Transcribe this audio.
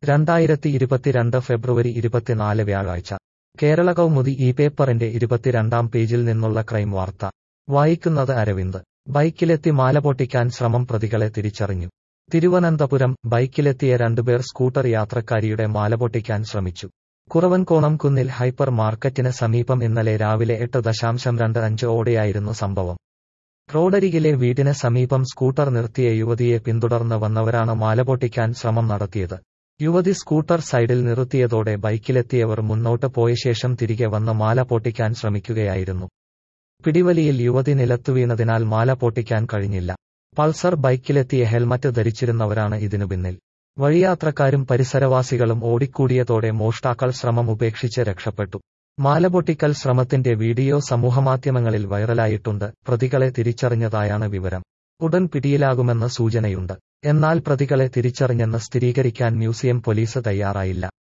രണ്ടായിരത്തി ഇരുപത്തിരണ്ട് ഫെബ്രുവരി ഇരുപത്തിനാല് വ്യാഴാഴ്ച കേരള കൗമുദി ഈ പേപ്പറിന്റെ ഇരുപത്തിരണ്ടാം പേജിൽ നിന്നുള്ള ക്രൈം വാർത്ത വായിക്കുന്നത് അരവിന്ദ് ബൈക്കിലെത്തി മാല പൊട്ടിക്കാൻ ശ്രമം പ്രതികളെ തിരിച്ചറിഞ്ഞു തിരുവനന്തപുരം ബൈക്കിലെത്തിയ രണ്ടുപേർ സ്കൂട്ടർ യാത്രക്കാരിയുടെ മാല പൊട്ടിക്കാൻ ശ്രമിച്ചു കുറവൻകോണം കുന്നിൽ ഹൈപ്പർ മാർക്കറ്റിന് സമീപം ഇന്നലെ രാവിലെ എട്ട് ദശാംശം രണ്ട് അഞ്ച് ഓടെയായിരുന്നു സംഭവം റോഡരികിലെ വീടിന് സമീപം സ്കൂട്ടർ നിർത്തിയ യുവതിയെ പിന്തുടർന്ന് വന്നവരാണ് മാല പൊട്ടിക്കാൻ ശ്രമം നടത്തിയത് യുവതി സ്കൂട്ടർ സൈഡിൽ നിർത്തിയതോടെ ബൈക്കിലെത്തിയവർ മുന്നോട്ട് പോയ ശേഷം തിരികെ വന്ന് മാല പൊട്ടിക്കാൻ ശ്രമിക്കുകയായിരുന്നു പിടിവലിയിൽ യുവതി നിലത്തു വീണതിനാൽ മാല പൊട്ടിക്കാൻ കഴിഞ്ഞില്ല പൾസർ ബൈക്കിലെത്തിയ ഹെൽമറ്റ് ധരിച്ചിരുന്നവരാണ് ഇതിനു പിന്നിൽ വഴിയാത്രക്കാരും പരിസരവാസികളും ഓടിക്കൂടിയതോടെ മോഷ്ടാക്കൾ ശ്രമം ഉപേക്ഷിച്ച് രക്ഷപ്പെട്ടു മാല പൊട്ടിക്കൽ ശ്രമത്തിന്റെ വീഡിയോ സമൂഹമാധ്യമങ്ങളിൽ വൈറലായിട്ടുണ്ട് പ്രതികളെ തിരിച്ചറിഞ്ഞതായാണ് വിവരം ഉടൻ പിടിയിലാകുമെന്ന് സൂചനയുണ്ട് എന്നാൽ പ്രതികളെ തിരിച്ചറിഞ്ഞെന്ന് സ്ഥിരീകരിക്കാൻ മ്യൂസിയം പോലീസ് തയ്യാറായില്ല